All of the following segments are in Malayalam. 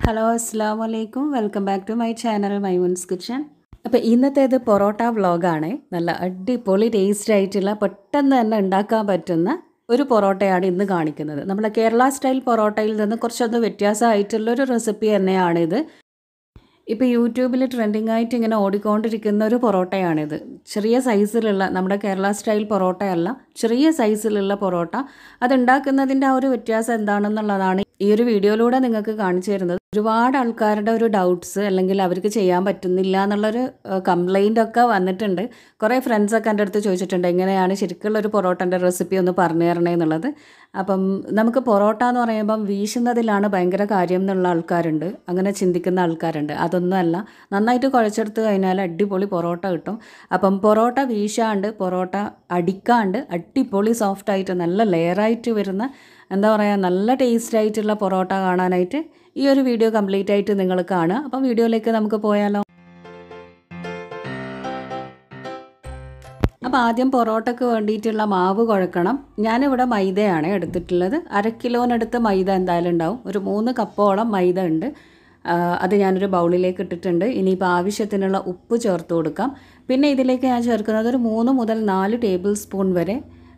ഹലോ അസ്സാം വലൈക്കും welcome back to my channel Maimun's kitchen അപ്പോൾ ഇന്നത്തേത് പൊറോട്ട വ്ളോഗാണ് നല്ല അടിപൊളി ടേസ്റ്റ് ആയിട്ടുള്ള പെട്ടെന്ന് തന്നെ ഉണ്ടാക്കാൻ പറ്റുന്ന ഒരു പൊറോട്ടയാണ് ഇന്ന് കാണിക്കുന്നത് നമ്മുടെ കേരള സ്റ്റൈൽ പൊറോട്ടയിൽ നിന്ന് കുറച്ചൊന്ന് വ്യത്യാസമായിട്ടുള്ള ഒരു റെസിപ്പി തന്നെയാണിത് ഇപ്പോൾ യൂട്യൂബിൽ ട്രെൻഡിങ് ആയിട്ട് ഇങ്ങനെ ഓടിക്കൊണ്ടിരിക്കുന്ന ഒരു പൊറോട്ടയാണിത് ചെറിയ സൈസിലുള്ള നമ്മുടെ കേരള സ്റ്റൈൽ പൊറോട്ടയല്ല ചെറിയ സൈസിലുള്ള പൊറോട്ട അതുണ്ടാക്കുന്നതിൻ്റെ ആ ഒരു വ്യത്യാസം എന്താണെന്നുള്ളതാണ് ഈ ഒരു വീഡിയോയിലൂടെ നിങ്ങൾക്ക് കാണിച്ചു തരുന്നത് ഒരുപാട് ആൾക്കാരുടെ ഒരു ഡൗട്ട്സ് അല്ലെങ്കിൽ അവർക്ക് ചെയ്യാൻ പറ്റുന്നില്ല എന്നുള്ളൊരു കംപ്ലൈൻ്റ് ഒക്കെ വന്നിട്ടുണ്ട് കുറേ ഫ്രണ്ട്സൊക്കെ എൻ്റെ അടുത്ത് ചോദിച്ചിട്ടുണ്ട് എങ്ങനെയാണ് ശരിക്കുള്ള ഒരു പൊറോട്ടൻ്റെ റെസിപ്പി ഒന്ന് പറഞ്ഞു തരണേ എന്നുള്ളത് അപ്പം നമുക്ക് പൊറോട്ട എന്ന് പറയുമ്പം വീശുന്നതിലാണ് ഭയങ്കര കാര്യം എന്നുള്ള ആൾക്കാരുണ്ട് അങ്ങനെ ചിന്തിക്കുന്ന ആൾക്കാരുണ്ട് അതൊന്നുമല്ല നന്നായിട്ട് കുഴച്ചെടുത്ത് കഴിഞ്ഞാൽ അടിപൊളി പൊറോട്ട കിട്ടും അപ്പം പൊറോട്ട വീശാണ്ട് പൊറോട്ട അടിക്കാണ്ട് അടിപൊളി സോഫ്റ്റായിട്ട് നല്ല ലെയറായിട്ട് വരുന്ന എന്താ പറയുക നല്ല ടേസ്റ്റ് ആയിട്ടുള്ള പൊറോട്ട കാണാനായിട്ട് ഈ ഒരു വീഡിയോ കംപ്ലീറ്റ് ആയിട്ട് നിങ്ങൾ കാണുക അപ്പം വീഡിയോയിലേക്ക് നമുക്ക് പോയാലോ അപ്പോൾ ആദ്യം പൊറോട്ടയ്ക്ക് വേണ്ടിയിട്ടുള്ള മാവ് കുഴക്കണം ഞാനിവിടെ മൈദയാണ് എടുത്തിട്ടുള്ളത് അര കിലോനടുത്ത് മൈദ എന്തായാലും ഉണ്ടാവും ഒരു മൂന്ന് കപ്പോളം മൈദ ഉണ്ട് അത് ഞാനൊരു ബൗളിലേക്ക് ഇട്ടിട്ടുണ്ട് ഇനിയിപ്പോൾ ആവശ്യത്തിനുള്ള ഉപ്പ് ചേർത്ത് കൊടുക്കാം പിന്നെ ഇതിലേക്ക് ഞാൻ ചേർക്കുന്നത് ഒരു മൂന്ന് മുതൽ നാല് ടേബിൾ സ്പൂൺ വരെ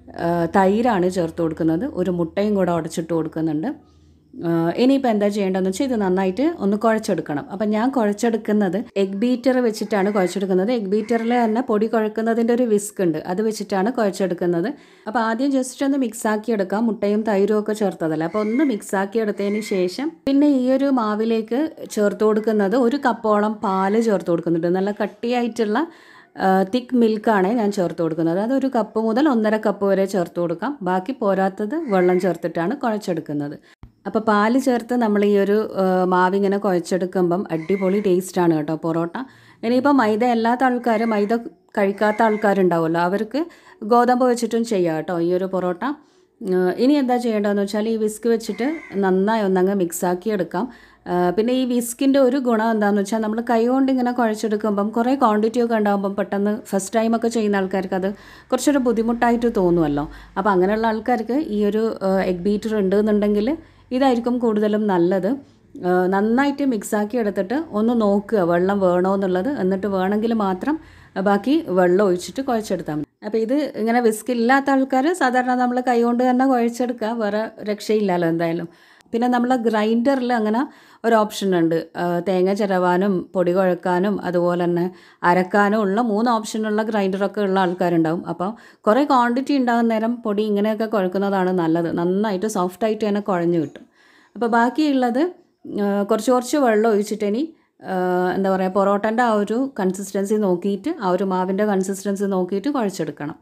തൈരാണ് ചേർത്ത് കൊടുക്കുന്നത് ഒരു മുട്ടയും കൂടെ ഉടച്ചിട്ട് കൊടുക്കുന്നുണ്ട് ഇനിയിപ്പോൾ എന്താ ചെയ്യേണ്ടതെന്ന് വെച്ചാൽ ഇത് നന്നായിട്ട് ഒന്ന് കുഴച്ചെടുക്കണം അപ്പം ഞാൻ കുഴച്ചെടുക്കുന്നത് എഗ് ബീറ്റർ വെച്ചിട്ടാണ് കുഴച്ചെടുക്കുന്നത് എഗ് ബീറ്ററിൽ തന്നെ പൊടി കുഴക്കുന്നതിൻ്റെ ഒരു വിസ്ക് ഉണ്ട് അത് വെച്ചിട്ടാണ് കുഴച്ചെടുക്കുന്നത് അപ്പോൾ ആദ്യം ജസ്റ്റ് ഒന്ന് മിക്സാക്കി എടുക്കാം മുട്ടയും തൈരും ഒക്കെ ചേർത്തതല്ല അപ്പോൾ ഒന്ന് മിക്സാക്കി എടുത്തതിന് ശേഷം പിന്നെ ഈ ഒരു മാവിലേക്ക് ചേർത്ത് കൊടുക്കുന്നത് ഒരു കപ്പോളം പാല് ചേർത്ത് കൊടുക്കുന്നുണ്ട് നല്ല കട്ടിയായിട്ടുള്ള തിക്ക് മിൽക്കാണ് ഞാൻ ചേർത്ത് കൊടുക്കുന്നത് അത് ഒരു കപ്പ് മുതൽ ഒന്നര കപ്പ് വരെ ചേർത്ത് കൊടുക്കാം ബാക്കി പോരാത്തത് വെള്ളം ചേർത്തിട്ടാണ് കുഴച്ചെടുക്കുന്നത് അപ്പോൾ പാല് ചേർത്ത് നമ്മൾ ഈ ഒരു മാവിങ്ങനെ കുഴച്ചെടുക്കുമ്പം അടിപൊളി ടേസ്റ്റാണ് കേട്ടോ പൊറോട്ട ഇനിയിപ്പോൾ മൈദ അല്ലാത്ത ആൾക്കാർ മൈദ കഴിക്കാത്ത ആൾക്കാരുണ്ടാവുമല്ലോ അവർക്ക് ഗോതമ്പ് വെച്ചിട്ടും ചെയ്യാം കേട്ടോ ഈ ഒരു പൊറോട്ട ഇനി എന്താ ചെയ്യേണ്ടതെന്ന് വെച്ചാൽ ഈ വിസ്ക് വെച്ചിട്ട് നന്നായി ഒന്നങ്ങ് മിക്സാക്കി എടുക്കാം പിന്നെ ഈ വിസ്കിൻ്റെ ഒരു ഗുണം എന്താണെന്ന് വെച്ചാൽ നമ്മൾ കൈ കൊണ്ട് ഇങ്ങനെ കുഴച്ചെടുക്കുമ്പം കുറേ ക്വാണ്ടിറ്റി ഒക്കെ ഉണ്ടാകുമ്പം പെട്ടെന്ന് ഫസ്റ്റ് ടൈമൊക്കെ ചെയ്യുന്ന ആൾക്കാർക്ക് അത് കുറച്ചൊരു ബുദ്ധിമുട്ടായിട്ട് തോന്നുമല്ലോ അപ്പോൾ അങ്ങനെയുള്ള ആൾക്കാർക്ക് ഈ ഒരു എഗ് ബീറ്റർ ഉണ്ട് എന്നുണ്ടെങ്കിൽ ഇതായിരിക്കും കൂടുതലും നല്ലത് നന്നായിട്ട് മിക്സാക്കി എടുത്തിട്ട് ഒന്ന് നോക്കുക വെള്ളം വേണോ എന്നുള്ളത് എന്നിട്ട് വേണമെങ്കിൽ മാത്രം ബാക്കി വെള്ളം ഒഴിച്ചിട്ട് കുഴച്ചെടുത്താൽ മതി അപ്പോൾ ഇത് ഇങ്ങനെ വിസ്ക് ഇല്ലാത്ത ആൾക്കാർ സാധാരണ നമ്മൾ കൈകൊണ്ട് തന്നെ കുഴച്ചെടുക്കുക വേറെ രക്ഷയില്ലല്ലോ എന്തായാലും പിന്നെ നമ്മൾ ഗ്രൈൻഡറിൽ അങ്ങനെ ഒരു ഓപ്ഷൻ ഉണ്ട് തേങ്ങ ചിരവാനും പൊടി കുഴക്കാനും അതുപോലെ തന്നെ അരക്കാനും ഉള്ള മൂന്ന് ഓപ്ഷനുള്ള ഗ്രൈൻഡറൊക്കെ ഉള്ള ആൾക്കാരുണ്ടാവും അപ്പോൾ കുറേ ക്വാണ്ടിറ്റി ഉണ്ടാകുന്ന നേരം പൊടി ഇങ്ങനെയൊക്കെ കുഴക്കുന്നതാണ് നല്ലത് നന്നായിട്ട് സോഫ്റ്റായിട്ട് തന്നെ കുഴഞ്ഞു കിട്ടും അപ്പോൾ ബാക്കിയുള്ളത് കുറച്ച് കുറച്ച് വെള്ളം ഒഴിച്ചിട്ട് ഇനി എന്താ പറയുക പൊറോട്ടൻ്റെ ആ ഒരു കൺസിസ്റ്റൻസി നോക്കിയിട്ട് ആ ഒരു മാവിൻ്റെ കൺസിസ്റ്റൻസി നോക്കിയിട്ട് കുഴച്ചെടുക്കണം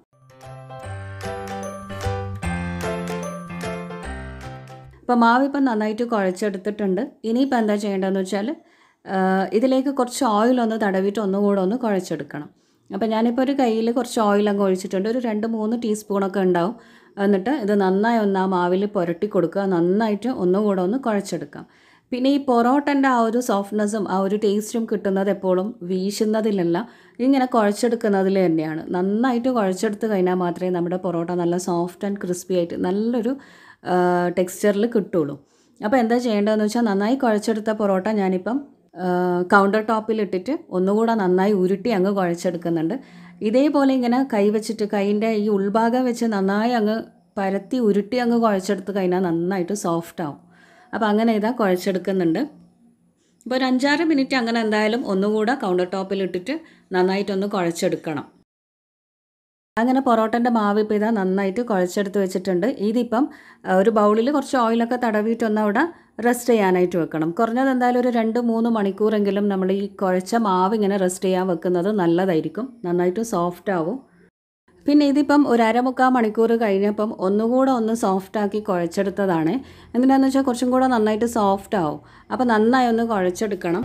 അപ്പോൾ മാവ് ഇപ്പം നന്നായിട്ട് കുഴച്ചെടുത്തിട്ടുണ്ട് ഇനിയിപ്പോൾ എന്താ ചെയ്യേണ്ടതെന്ന് വെച്ചാൽ ഇതിലേക്ക് കുറച്ച് ഓയിലൊന്ന് തടവിയിട്ട് ഒന്നുകൂടെ ഒന്ന് കുഴച്ചെടുക്കണം അപ്പോൾ ഞാനിപ്പോൾ ഒരു കയ്യിൽ കുറച്ച് ഓയിൽ അങ്ങ് ഒഴിച്ചിട്ടുണ്ട് ഒരു രണ്ട് മൂന്ന് ടീസ്പൂണൊക്കെ ഉണ്ടാവും എന്നിട്ട് ഇത് നന്നായി ഒന്ന് ആ മാവിൽ പുരട്ടി കൊടുക്കുക നന്നായിട്ട് ഒന്നുകൂടെ ഒന്ന് കുഴച്ചെടുക്കാം പിന്നെ ഈ പൊറോട്ടൻ്റെ ആ ഒരു സോഫ്റ്റ്നെസ്സും ആ ഒരു ടേസ്റ്റും കിട്ടുന്നത് എപ്പോഴും വീശുന്നതിലല്ല ഇങ്ങനെ കുഴച്ചെടുക്കുന്നതിൽ തന്നെയാണ് നന്നായിട്ട് കുഴച്ചെടുത്ത് കഴിഞ്ഞാൽ മാത്രമേ നമ്മുടെ പൊറോട്ട നല്ല സോഫ്റ്റ് ആൻഡ് ക്രിസ്പി ആയിട്ട് നല്ലൊരു ടെക്സ്ചറിൽ കിട്ടുള്ളൂ അപ്പോൾ എന്താ ചെയ്യേണ്ടതെന്ന് വെച്ചാൽ നന്നായി കുഴച്ചെടുത്ത പൊറോട്ട ഞാനിപ്പം കൗണ്ടർ ടോപ്പിൽ ഇട്ടിട്ട് ഒന്നുകൂടെ നന്നായി ഉരുട്ടി അങ്ങ് കുഴച്ചെടുക്കുന്നുണ്ട് ഇതേപോലെ ഇങ്ങനെ കൈ വെച്ചിട്ട് കൈൻ്റെ ഈ ഉൾഭാഗം വെച്ച് നന്നായി അങ്ങ് പരത്തി ഉരുട്ടി അങ്ങ് കുഴച്ചെടുത്ത് കഴിഞ്ഞാൽ നന്നായിട്ട് സോഫ്റ്റ് ആവും അപ്പോൾ അങ്ങനെ ഇതാ കുഴച്ചെടുക്കുന്നുണ്ട് ഇപ്പോൾ ഒരു അഞ്ചാറ് മിനിറ്റ് അങ്ങനെ എന്തായാലും ഒന്നുകൂടെ കൗണ്ടർ ടോപ്പിൽ ഇട്ടിട്ട് നന്നായിട്ടൊന്ന് കുഴച്ചെടുക്കണം അങ്ങനെ പൊറോട്ടൻ്റെ മാവ് ഇപ്പോൾ ഇതാ നന്നായിട്ട് കുഴച്ചെടുത്ത് വെച്ചിട്ടുണ്ട് ഇതിപ്പം ഒരു ബൗളിൽ കുറച്ച് ഓയിലൊക്കെ തടവിയിട്ടൊന്ന് അവിടെ റെസ്റ്റ് ചെയ്യാനായിട്ട് വെക്കണം കുറഞ്ഞത് എന്തായാലും ഒരു രണ്ട് മൂന്ന് മണിക്കൂറെങ്കിലും നമ്മൾ ഈ കുഴച്ച മാവ് ഇങ്ങനെ റെസ്റ്റ് ചെയ്യാൻ വെക്കുന്നത് നല്ലതായിരിക്കും നന്നായിട്ട് സോഫ്റ്റ് ആവും പിന്നെ ഇതിപ്പം ഒരു അരമുക്കാൽ മണിക്കൂർ കഴിഞ്ഞപ്പം ഒന്നുകൂടെ ഒന്ന് സോഫ്റ്റാക്കി കുഴച്ചെടുത്തതാണ് എന്തിനാന്ന് വെച്ചാൽ കുറച്ചും കൂടെ നന്നായിട്ട് സോഫ്റ്റ് ആവും അപ്പോൾ നന്നായി ഒന്ന് കുഴച്ചെടുക്കണം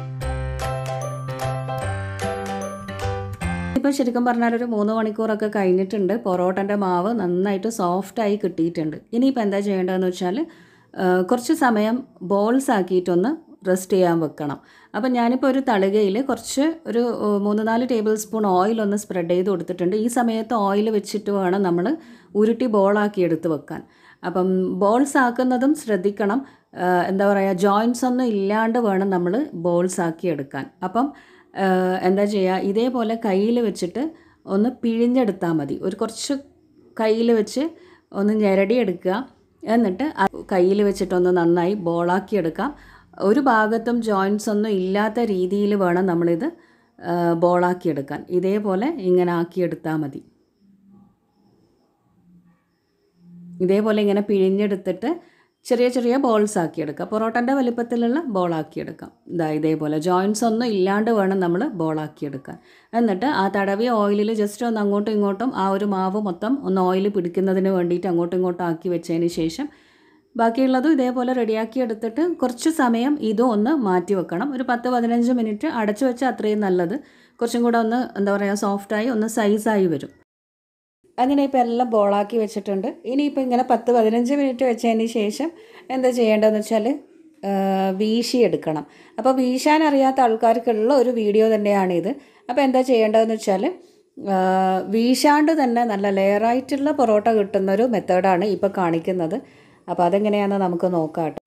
ഇപ്പോൾ ശരിക്കും പറഞ്ഞാൽ ഒരു മൂന്ന് മണിക്കൂറൊക്കെ കഴിഞ്ഞിട്ടുണ്ട് പൊറോട്ടൻ്റെ മാവ് നന്നായിട്ട് സോഫ്റ്റായി കിട്ടിയിട്ടുണ്ട് ഇനിയിപ്പോൾ എന്താ ചെയ്യേണ്ടതെന്ന് വെച്ചാൽ കുറച്ച് സമയം ബോൾസ് ആക്കിയിട്ടൊന്ന് റെസ്റ്റ് ചെയ്യാൻ വെക്കണം അപ്പം ഞാനിപ്പോൾ ഒരു തളികയിൽ കുറച്ച് ഒരു മൂന്ന് നാല് ടേബിൾ സ്പൂൺ ഓയിൽ ഒന്ന് സ്പ്രെഡ് ചെയ്ത് കൊടുത്തിട്ടുണ്ട് ഈ സമയത്ത് ഓയിൽ വെച്ചിട്ട് വേണം നമ്മൾ ഉരുട്ടി ബോളാക്കി എടുത്ത് വെക്കാൻ അപ്പം ബോൾസ് ആക്കുന്നതും ശ്രദ്ധിക്കണം ആ, എന്താ പറയുക ജോയിൻസ് ഒന്നും ഇല്ലാണ്ട് വേണം നമ്മൾ ബോൾസ് ആക്കി എടുക്കാൻ അപ്പം ആ, എന്താ ചെയ്യുക ഇതേപോലെ കയ്യിൽ വെച്ചിട്ട് ഒന്ന് പിഴിഞ്ഞെടുത്താൽ മതി ഒരു കുറച്ച് കയ്യിൽ വെച്ച് ഒന്ന് ഞെരടിയെടുക്കുക എന്നിട്ട് കയ്യിൽ വെച്ചിട്ടൊന്ന് നന്നായി ബോളാക്കി എടുക്കാം ഒരു ഭാഗത്തും ജോയിൻസ് ഒന്നും ഇല്ലാത്ത രീതിയിൽ വേണം നമ്മളിത് ആ, ബോളാക്കി എടുക്കാൻ ഇതേപോലെ ഇങ്ങനെ ആക്കിയെടുത്താൽ മതി ഇതേപോലെ ഇങ്ങനെ പിഴിഞ്ഞെടുത്തിട്ട് ചെറിയ ചെറിയ ബോൾസ് ആക്കിയെടുക്കുക പൊറോട്ടൻ്റെ വലിപ്പത്തിലുള്ള ബോളാക്കിയെടുക്കാം ഇതാ ഇതേപോലെ ജോയിൻസ് ഒന്നും ഇല്ലാണ്ട് വേണം നമ്മൾ ബോളാക്കിയെടുക്കാൻ എന്നിട്ട് ആ തടവിയ ഓയിലിൽ ജസ്റ്റ് ഒന്ന് അങ്ങോട്ടും ഇങ്ങോട്ടും ആ ഒരു മാവ് മൊത്തം ഒന്ന് ഓയിൽ പിടിക്കുന്നതിന് വേണ്ടിയിട്ട് അങ്ങോട്ടും ഇങ്ങോട്ടും ആക്കി വെച്ചതിന് ശേഷം ബാക്കിയുള്ളതും ഇതേപോലെ റെഡിയാക്കി എടുത്തിട്ട് കുറച്ച് സമയം ഇതും ഒന്ന് മാറ്റി വെക്കണം ഒരു പത്ത് പതിനഞ്ച് മിനിറ്റ് അടച്ചു വെച്ചാൽ അത്രയും നല്ലത് കുറച്ചും കൂടെ ഒന്ന് എന്താ പറയുക സോഫ്റ്റായി ഒന്ന് സൈസായി വരും അങ്ങനെ ഇപ്പോൾ എല്ലാം ബോളാക്കി വെച്ചിട്ടുണ്ട് ഇനിയിപ്പോൾ ഇങ്ങനെ പത്ത് പതിനഞ്ച് മിനിറ്റ് വെച്ചതിന് ശേഷം എന്താ ചെയ്യേണ്ടതെന്ന് വെച്ചാൽ വീശിയെടുക്കണം അപ്പോൾ വീശാൻ അറിയാത്ത ആൾക്കാർക്കുള്ള ഒരു വീഡിയോ തന്നെയാണിത് അപ്പോൾ എന്താ ചെയ്യേണ്ടതെന്ന് വെച്ചാൽ വീശാണ്ട് തന്നെ നല്ല ലെയറായിട്ടുള്ള പൊറോട്ട കിട്ടുന്ന ഒരു മെത്തേഡാണ് ഇപ്പോൾ കാണിക്കുന്നത് അപ്പോൾ അതെങ്ങനെയാണെന്ന് നമുക്ക് നോക്കാം കേട്ടോ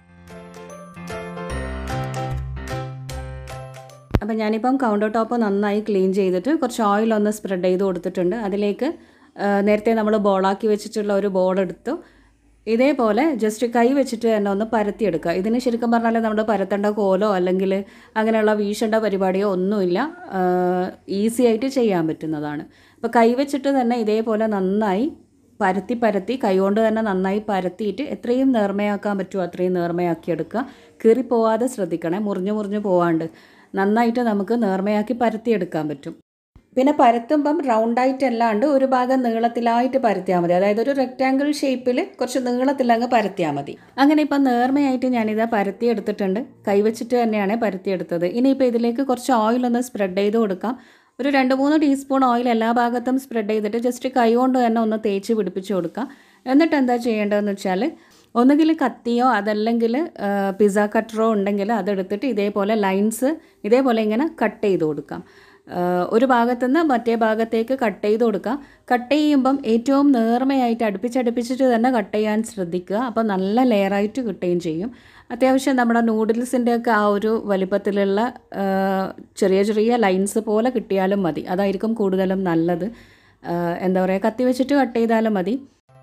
അപ്പം ഞാനിപ്പം കൗണ്ടർ ടോപ്പ് നന്നായി ക്ലീൻ ചെയ്തിട്ട് കുറച്ച് ഓയിൽ ഒന്ന് സ്പ്രെഡ് ചെയ്ത് കൊടുത്തിട്ടുണ്ട് അതിലേക്ക് ആ, നേരത്തെ നമ്മൾ ബോളാക്കി വെച്ചിട്ടുള്ള ഒരു ബോൾ എടുത്തു ഇതേപോലെ ജസ്റ്റ് കൈ വെച്ചിട്ട് തന്നെ ഒന്ന് പരത്തിയെടുക്കുക ഇതിന് ശരിക്കും പറഞ്ഞാൽ നമ്മൾ പരത്തേണ്ട കോലോ അല്ലെങ്കിൽ അങ്ങനെയുള്ള വീശേണ്ട പരിപാടിയോ ഒന്നുമില്ല ഈസി ആയിട്ട് ചെയ്യാൻ പറ്റുന്നതാണ് അപ്പോൾ കൈ വെച്ചിട്ട് തന്നെ ഇതേപോലെ നന്നായി പരത്തി പരത്തി കൈകൊണ്ട് തന്നെ നന്നായി പരത്തിയിട്ട് എത്രയും നേർമയാക്കാൻ പറ്റുമോ അത്രയും നേർമയാക്കി എടുക്കുക കീറി പോവാതെ ശ്രദ്ധിക്കണേ മുറിഞ്ഞു മുറിഞ്ഞു പോവാണ്ട് നന്നായിട്ട് നമുക്ക് നേർമയാക്കി പരത്തിയെടുക്കാൻ പറ്റും പിന്നെ പരത്തുമ്പം റൗണ്ടായിട്ട് അല്ലാണ്ട് ഒരു ഭാഗം നീളത്തിലായിട്ട് പരത്തിയാൽ മതി അതായത് ഒരു റെക്റ്റാങ്കിൾ ഷേപ്പിൽ കുറച്ച് നീളത്തിലങ്ങ് പരത്തിയാൽ മതി അങ്ങനെ ഇപ്പം നേർമയായിട്ട് ഞാനിത് പരത്തിയെടുത്തിട്ടുണ്ട് കൈവച്ചിട്ട് തന്നെയാണ് പരത്തിയെടുത്തത് ഇനിയിപ്പോൾ ഇതിലേക്ക് കുറച്ച് ഓയിലൊന്ന് സ്പ്രെഡ് ചെയ്ത് കൊടുക്കാം ഒരു രണ്ട് മൂന്ന് ടീസ്പൂൺ ഓയിൽ എല്ലാ ഭാഗത്തും സ്പ്രെഡ് ചെയ്തിട്ട് ജസ്റ്റ് കൈ കൊണ്ട് തന്നെ ഒന്ന് തേച്ച് പിടിപ്പിച്ച് കൊടുക്കാം എന്നിട്ട് എന്താ ചെയ്യേണ്ടതെന്ന് വെച്ചാൽ ഒന്നുകിൽ കത്തിയോ അതല്ലെങ്കിൽ പിസ്സ കട്ടറോ ഉണ്ടെങ്കിൽ അതെടുത്തിട്ട് ഇതേപോലെ ലൈൻസ് ഇതേപോലെ ഇങ്ങനെ കട്ട് ചെയ്ത് കൊടുക്കാം ആ, ഒരു ഭാഗത്തുനിന്ന് മറ്റേ ഭാഗത്തേക്ക് കട്ട് ചെയ്ത് കൊടുക്കുക കട്ട് ചെയ്യുമ്പം ഏറ്റവും നേർമയായിട്ട് അടുപ്പിച്ചടുപ്പിച്ചിട്ട് തന്നെ കട്ട് ചെയ്യാൻ ശ്രദ്ധിക്കുക അപ്പോൾ നല്ല ലെയറായിട്ട് കിട്ടുകയും ചെയ്യും അത്യാവശ്യം നമ്മുടെ നൂഡിൽസിൻ്റെ ഒക്കെ ആ ഒരു വലിപ്പത്തിലുള്ള ആ, ചെറിയ ചെറിയ ലൈൻസ് പോലെ കിട്ടിയാലും മതി അതായിരിക്കും കൂടുതലും നല്ലത് ആ, എന്താ പറയുക കത്തി വെച്ചിട്ട് കട്ട് ചെയ്താലും മതി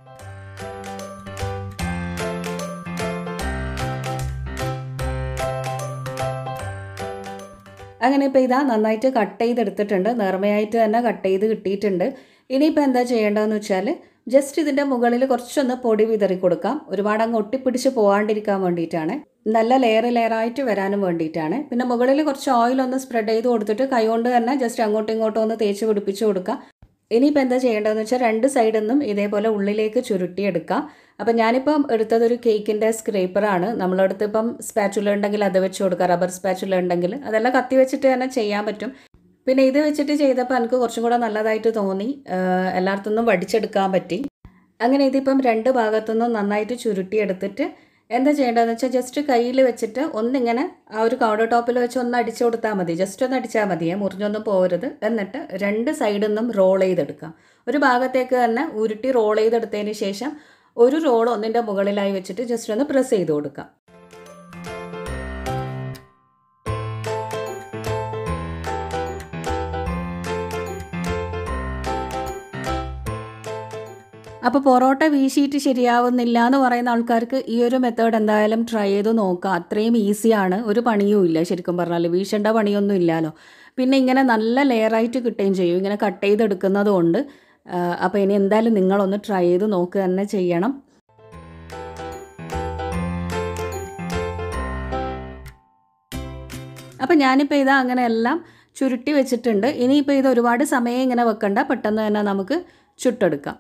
അങ്ങനെ ഇപ്പോൾ ഇതാ നന്നായിട്ട് കട്ട് ചെയ്തെടുത്തിട്ടുണ്ട് നേർമയായിട്ട് തന്നെ കട്ട് ചെയ്ത് കിട്ടിയിട്ടുണ്ട് ഇനിയിപ്പോൾ എന്താ ചെയ്യേണ്ടതെന്ന് വെച്ചാൽ ജസ്റ്റ് ഇതിൻ്റെ മുകളിൽ കുറച്ചൊന്ന് പൊടി വിതറി കൊടുക്കാം ഒരുപാട് അങ്ങ് ഒട്ടിപ്പിടിച്ച് പോകാണ്ടിരിക്കാൻ വേണ്ടിയിട്ടാണ് നല്ല ലെയർ ലെയറായിട്ട് വരാനും വേണ്ടിയിട്ടാണ് പിന്നെ മുകളിൽ കുറച്ച് ഓയിൽ ഒന്ന് സ്പ്രെഡ് ചെയ്ത് കൊടുത്തിട്ട് കൈകൊണ്ട് തന്നെ ജസ്റ്റ് അങ്ങോട്ടും ഇങ്ങോട്ടും ഒന്ന് തേച്ച് പിടിപ്പിച്ച് കൊടുക്കാം ഇനിയിപ്പോൾ എന്താ ചെയ്യേണ്ടതെന്ന് വെച്ചാൽ രണ്ട് സൈഡിൽ നിന്നും ഇതേപോലെ ഉള്ളിലേക്ക് ചുരുട്ടിയെടുക്കാം അപ്പം ഞാനിപ്പം എടുത്തത് ഒരു കേക്കിൻ്റെ സ്ക്രേപ്പറാണ് നമ്മളടുത്ത് ഇപ്പം സ്പാച്ചുല ഉണ്ടെങ്കിൽ അത് വെച്ച് കൊടുക്കുക റബ്ബർ സ്പാച്ചുല ഉണ്ടെങ്കിൽ അതെല്ലാം കത്തി വെച്ചിട്ട് തന്നെ ചെയ്യാൻ പറ്റും പിന്നെ ഇത് വെച്ചിട്ട് ചെയ്തപ്പോൾ എനിക്ക് കുറച്ചും കൂടെ നല്ലതായിട്ട് തോന്നി ആഹ് എല്ലായിടത്തുനിന്നും വടിച്ചെടുക്കാൻ പറ്റി അങ്ങനെ ഇതിപ്പം രണ്ട് ഭാഗത്തുനിന്നും നന്നായിട്ട് ചുരുട്ടിയെടുത്തിട്ട് എന്താ ചെയ്യേണ്ടതെന്ന് വെച്ചാൽ ജസ്റ്റ് കയ്യിൽ വെച്ചിട്ട് ഒന്നിങ്ങനെ ആ ഒരു കൗണ്ടർ ടോപ്പിൽ വെച്ച് ഒന്ന് അടിച്ചു കൊടുത്താൽ മതി ജസ്റ്റ് ഒന്ന് അടിച്ചാൽ മതിയേ മുറിഞ്ഞൊന്നും പോകരുത് എന്നിട്ട് രണ്ട് സൈഡിൽ നിന്നും റോൾ ചെയ്തെടുക്കാം ഒരു ഭാഗത്തേക്ക് തന്നെ ഉരുട്ടി റോൾ ചെയ്തെടുത്തതിന് ശേഷം ഒരു റോൾ ഒന്നിൻ്റെ മുകളിലായി വെച്ചിട്ട് ജസ്റ്റ് ഒന്ന് പ്രസ് ചെയ്ത് കൊടുക്കാം അപ്പോൾ പൊറോട്ട വീശിയിട്ട് ശരിയാവുന്നില്ല എന്ന് പറയുന്ന ആൾക്കാർക്ക് ഈ ഒരു മെത്തേഡ് എന്തായാലും ട്രൈ ചെയ്ത് നോക്കുക അത്രയും ഈസിയാണ് ഒരു പണിയും ഇല്ല ശരിക്കും പറഞ്ഞാൽ വീശേണ്ട പണിയൊന്നും ഇല്ലല്ലോ പിന്നെ ഇങ്ങനെ നല്ല ലെയറായിട്ട് കിട്ടുകയും ചെയ്യും ഇങ്ങനെ കട്ട് ചെയ്തെടുക്കുന്നത് കൊണ്ട് അപ്പോൾ ഇനി എന്തായാലും നിങ്ങളൊന്ന് ട്രൈ ചെയ്ത് നോക്കുക തന്നെ ചെയ്യണം അപ്പോൾ ഞാനിപ്പോൾ ഇതാ അങ്ങനെ എല്ലാം ചുരുട്ടി വെച്ചിട്ടുണ്ട് ഇനിയിപ്പോൾ ഇത് ഒരുപാട് സമയം ഇങ്ങനെ വെക്കണ്ട പെട്ടെന്ന് തന്നെ നമുക്ക് ചുട്ടെടുക്കാം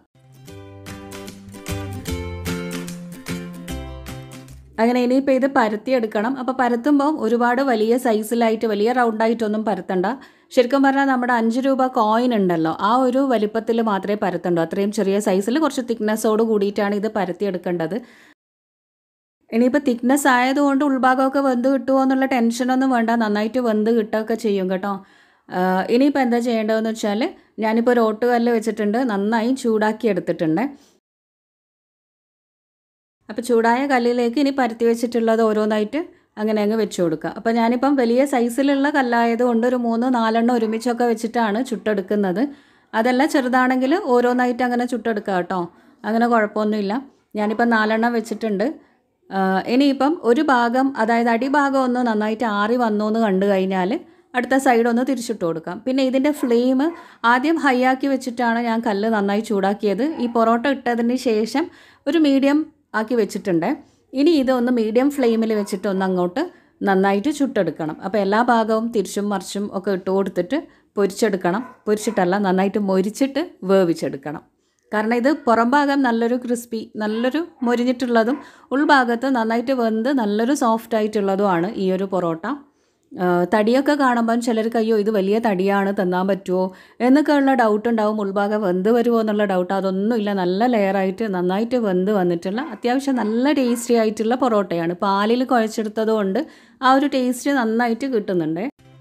അങ്ങനെ ഇനിയിപ്പോൾ ഇത് പരത്തിയെടുക്കണം അപ്പോൾ പരത്തുമ്പോൾ ഒരുപാട് വലിയ സൈസിലായിട്ട് വലിയ റൗണ്ടായിട്ടൊന്നും പരത്തണ്ട ശരിക്കും പറഞ്ഞാൽ നമ്മുടെ അഞ്ച് രൂപ കോയിൻ ഉണ്ടല്ലോ ആ ഒരു വലിപ്പത്തിൽ മാത്രമേ പരത്തണ്ടൂ അത്രയും ചെറിയ സൈസിൽ കുറച്ച് തിക്നെസ്സോട് കൂടിയിട്ടാണ് ഇത് പരത്തിയെടുക്കേണ്ടത് ഇനിയിപ്പോൾ തിക്നെസ് ആയതുകൊണ്ട് ഉൾഭാഗമൊക്കെ വെന്ത് കിട്ടുമോ എന്നുള്ള ടെൻഷനൊന്നും വേണ്ട നന്നായിട്ട് വെന്ത് കിട്ടുകയൊക്കെ ചെയ്യും കേട്ടോ ഇനിയിപ്പോൾ എന്താ ചെയ്യേണ്ടതെന്ന് വെച്ചാൽ ഞാനിപ്പോൾ ഒരു ഓട്ടുകല്ല് വെച്ചിട്ടുണ്ട് നന്നായി ചൂടാക്കി എടുത്തിട്ടുണ്ട് അപ്പോൾ ചൂടായ കല്ലിലേക്ക് ഇനി പരത്തി വെച്ചിട്ടുള്ളത് ഓരോന്നായിട്ട് അങ്ങനെ അങ്ങ് വെച്ച് കൊടുക്കുക അപ്പോൾ ഞാനിപ്പം വലിയ സൈസിലുള്ള കല്ലായത് കൊണ്ട് ഒരു മൂന്ന് നാലെണ്ണം ഒരുമിച്ചൊക്കെ വെച്ചിട്ടാണ് ചുട്ടെടുക്കുന്നത് അതല്ല ചെറുതാണെങ്കിൽ ഓരോന്നായിട്ട് അങ്ങനെ ചുട്ടെടുക്കുക കേട്ടോ അങ്ങനെ കുഴപ്പമൊന്നുമില്ല ഞാനിപ്പം നാലെണ്ണം വെച്ചിട്ടുണ്ട് ആ, ഇനിയിപ്പം ഒരു ഭാഗം അതായത് അടിഭാഗം ഒന്ന് നന്നായിട്ട് ആറി വന്നു എന്ന് കണ്ടു കഴിഞ്ഞാൽ അടുത്ത സൈഡ് ഒന്ന് തിരിച്ചിട്ട് കൊടുക്കാം പിന്നെ ഇതിൻ്റെ ഫ്ലെയിം ആദ്യം ഹൈ ആക്കി വെച്ചിട്ടാണ് ഞാൻ കല്ല് നന്നായി ചൂടാക്കിയത് ഈ പൊറോട്ട ഇട്ടതിന് ശേഷം ഒരു മീഡിയം ആക്കി വെച്ചിട്ടുണ്ട് ഇനി ഇതൊന്ന് മീഡിയം ഫ്ലെയിമിൽ വെച്ചിട്ട് ഒന്ന് അങ്ങോട്ട് നന്നായിട്ട് ചുട്ടെടുക്കണം അപ്പോൾ എല്ലാ ഭാഗവും തിരിച്ചും മറിച്ചും ഒക്കെ ഇട്ട് കൊടുത്തിട്ട് പൊരിച്ചെടുക്കണം പൊരിച്ചിട്ടല്ല നന്നായിട്ട് മൊരിച്ചിട്ട് വേവിച്ചെടുക്കണം കാരണം ഇത് പുറം ഭാഗം നല്ലൊരു ക്രിസ്പി നല്ലൊരു മൊരിഞ്ഞിട്ടുള്ളതും ഉൾഭാഗത്ത് നന്നായിട്ട് വെന്ത് നല്ലൊരു സോഫ്റ്റ് ആയിട്ടുള്ളതുമാണ് ഈ ഒരു പൊറോട്ട ആ, തടിയൊക്കെ കാണുമ്പം ചിലർക്ക് അയ്യോ ഇത് വലിയ തടിയാണ് തിന്നാൻ പറ്റുമോ എന്നൊക്കെ ഉള്ള ഡൗട്ട് ഉണ്ടാവും ഉൾഭാഗം വെന്ത് വരുമോ എന്നുള്ള ഡൗട്ട് അതൊന്നുമില്ല നല്ല ലെയറായിട്ട് നന്നായിട്ട് വെന്ത് വന്നിട്ടുള്ള അത്യാവശ്യം നല്ല ടേസ്റ്റി ആയിട്ടുള്ള പൊറോട്ടയാണ് പാലിൽ കുഴച്ചെടുത്തത് കൊണ്ട് ആ ഒരു ടേസ്റ്റ് നന്നായിട്ട് കിട്ടുന്നുണ്ട്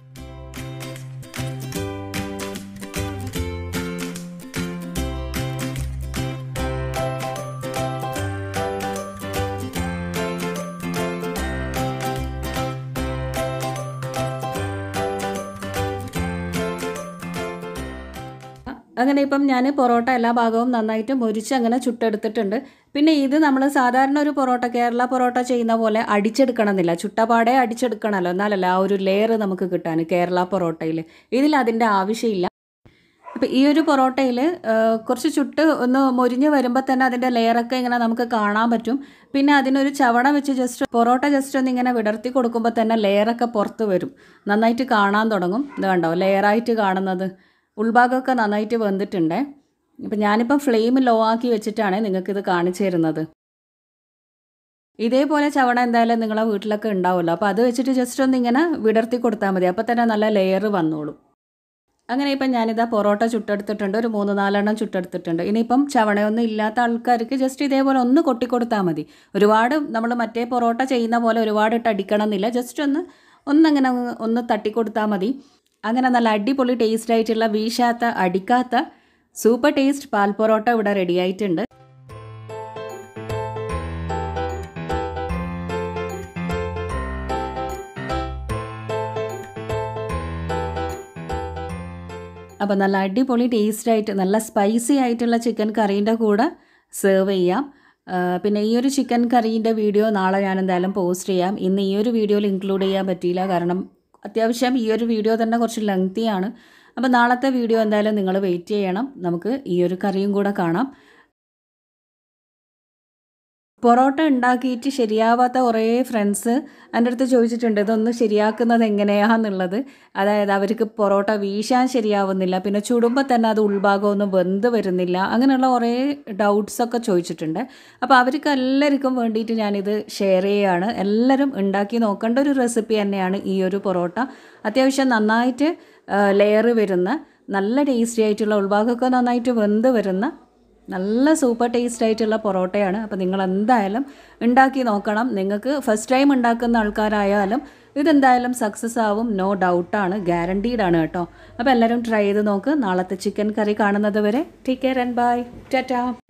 അങ്ങനെ ഇപ്പം ഞാൻ പൊറോട്ട എല്ലാ ഭാഗവും നന്നായിട്ട് മൊരിച്ച് അങ്ങനെ ചുട്ടെടുത്തിട്ടുണ്ട് പിന്നെ ഇത് നമ്മൾ സാധാരണ ഒരു പൊറോട്ട കേരള പൊറോട്ട ചെയ്യുന്ന പോലെ അടിച്ചെടുക്കണമെന്നില്ല ചുട്ടപാടെ അടിച്ചെടുക്കണമല്ലോ എന്നാലല്ല ആ ഒരു ലെയർ നമുക്ക് കിട്ടാൻ കേരള പൊറോട്ടയിൽ ഇതിൽ അതിൻ്റെ ആവശ്യമില്ല അപ്പോൾ ഈ ഒരു പൊറോട്ടയിൽ കുറച്ച് ചുട്ട് ഒന്ന് മൊരിഞ്ഞ് വരുമ്പോൾ തന്നെ അതിൻ്റെ ലെയറൊക്കെ ഇങ്ങനെ നമുക്ക് കാണാൻ പറ്റും പിന്നെ അതിനൊരു ചവണ വെച്ച് ജസ്റ്റ് പൊറോട്ട ജസ്റ്റ് ഒന്ന് ഇങ്ങനെ വിടർത്തി കൊടുക്കുമ്പോൾ തന്നെ ലെയറൊക്കെ പുറത്ത് വരും നന്നായിട്ട് കാണാൻ തുടങ്ങും ഇത് കണ്ടോ ലെയറായിട്ട് കാണുന്നത് ഉൾഭാഗമൊക്കെ നന്നായിട്ട് വെന്തിട്ടുണ്ട് ഇപ്പം ഞാനിപ്പം ഫ്ലെയിം ലോ ആക്കി വെച്ചിട്ടാണ് നിങ്ങൾക്കിത് കാണിച്ചു തരുന്നത് ഇതേപോലെ ചവണ എന്തായാലും നിങ്ങളെ വീട്ടിലൊക്കെ ഉണ്ടാവുമല്ലോ അപ്പോൾ അത് വെച്ചിട്ട് ജസ്റ്റ് ഒന്ന് ഇങ്ങനെ വിടർത്തി കൊടുത്താൽ മതി അപ്പോൾ തന്നെ നല്ല ലെയർ വന്നോളും അങ്ങനെ ഇപ്പം ഞാനിതാ പൊറോട്ട ചുട്ടെടുത്തിട്ടുണ്ട് ഒരു മൂന്ന് നാലെണ്ണം ചുട്ടെടുത്തിട്ടുണ്ട് ഇനിയിപ്പം ചവണയൊന്നും ഇല്ലാത്ത ആൾക്കാർക്ക് ജസ്റ്റ് ഇതേപോലെ ഒന്ന് കൊട്ടിക്കൊടുത്താൽ മതി ഒരുപാട് നമ്മൾ മറ്റേ പൊറോട്ട ചെയ്യുന്ന പോലെ ഒരുപാട് ഇട്ട് അടിക്കണം എന്നില്ല ജസ്റ്റ് ഒന്ന് ഒന്നങ്ങനെ ഒന്ന് ഒന്ന് തട്ടിക്കൊടുത്താൽ മതി അങ്ങനെ നല്ല അടിപൊളി ടേസ്റ്റ് ആയിട്ടുള്ള വീശാത്ത അടിക്കാത്ത സൂപ്പർ ടേസ്റ്റ് പാൽ പൊറോട്ട ഇവിടെ റെഡി ആയിട്ടുണ്ട് അപ്പോൾ നല്ല അടിപൊളി ടേസ്റ്റ് ആയിട്ട് നല്ല സ്പൈസി ആയിട്ടുള്ള ചിക്കൻ കറീൻ്റെ കൂടെ സെർവ് ചെയ്യാം ആ, പിന്നെ ഈ ഒരു ചിക്കൻ കറീൻ്റെ വീഡിയോ നാളെ ഞാൻ എന്തായാലും പോസ്റ്റ് ചെയ്യാം ഇന്ന് ഈ ഒരു വീഡിയോയിൽ ഇൻക്ലൂഡ് ചെയ്യാൻ പറ്റിയില്ല കാരണം അത്യാവശ്യം ഈ ഒരു വീഡിയോ തന്നെ കുറച്ച് ലെങ്തിയാണ് അപ്പോൾ നാളത്തെ വീഡിയോ എന്തായാലും നിങ്ങൾ വെയിറ്റ് ചെയ്യണം നമുക്ക് ഈ ഒരു കറിയും കൂടെ കാണാം പൊറോട്ട ഉണ്ടാക്കിയിട്ട് ശരിയാവാത്ത കുറേ ഫ്രണ്ട്സ് എൻ്റെ അടുത്ത് ചോദിച്ചിട്ടുണ്ട് ഇതൊന്ന് ശരിയാക്കുന്നത് എങ്ങനെയാണെന്നുള്ളത് അതായത് അവർക്ക് പൊറോട്ട വീശാൻ ശരിയാവുന്നില്ല പിന്നെ ചുടുമ്പോൾ തന്നെ അത് ഉൾഭാഗമൊന്നും വെന്ത് വരുന്നില്ല അങ്ങനെയുള്ള കുറേ ഡൗട്ട്സൊക്കെ ചോദിച്ചിട്ടുണ്ട് അപ്പോൾ അവർക്ക് എല്ലാവർക്കും വേണ്ടിയിട്ട് ഞാനിത് ഷെയർ ചെയ്യുകയാണ് എല്ലാവരും ഉണ്ടാക്കി നോക്കേണ്ട ഒരു റെസിപ്പി തന്നെയാണ് ഈ ഒരു പൊറോട്ട അത്യാവശ്യം നന്നായിട്ട് ലെയർ വരുന്ന നല്ല ടേസ്റ്റി ആയിട്ടുള്ള ഉൾഭാഗമൊക്കെ നന്നായിട്ട് വെന്ത് വരുന്ന നല്ല സൂപ്പർ ടേസ്റ്റ് ആയിട്ടുള്ള പൊറോട്ടയാണ് അപ്പോൾ നിങ്ങൾ എന്തായാലും ഉണ്ടാക്കി നോക്കണം നിങ്ങൾക്ക് ഫസ്റ്റ് ടൈം ഉണ്ടാക്കുന്ന ആൾക്കാരായാലും ഇതെന്തായാലും സക്സസ് ആവും നോ ഡൗട്ടാണ് ഗ്യാരണ്ടീഡ് ആണ് കേട്ടോ അപ്പോൾ എല്ലാവരും ട്രൈ ചെയ്ത് നോക്ക് നാളത്തെ ചിക്കൻ കറി കാണുന്നത് വരെ take care and bye Tata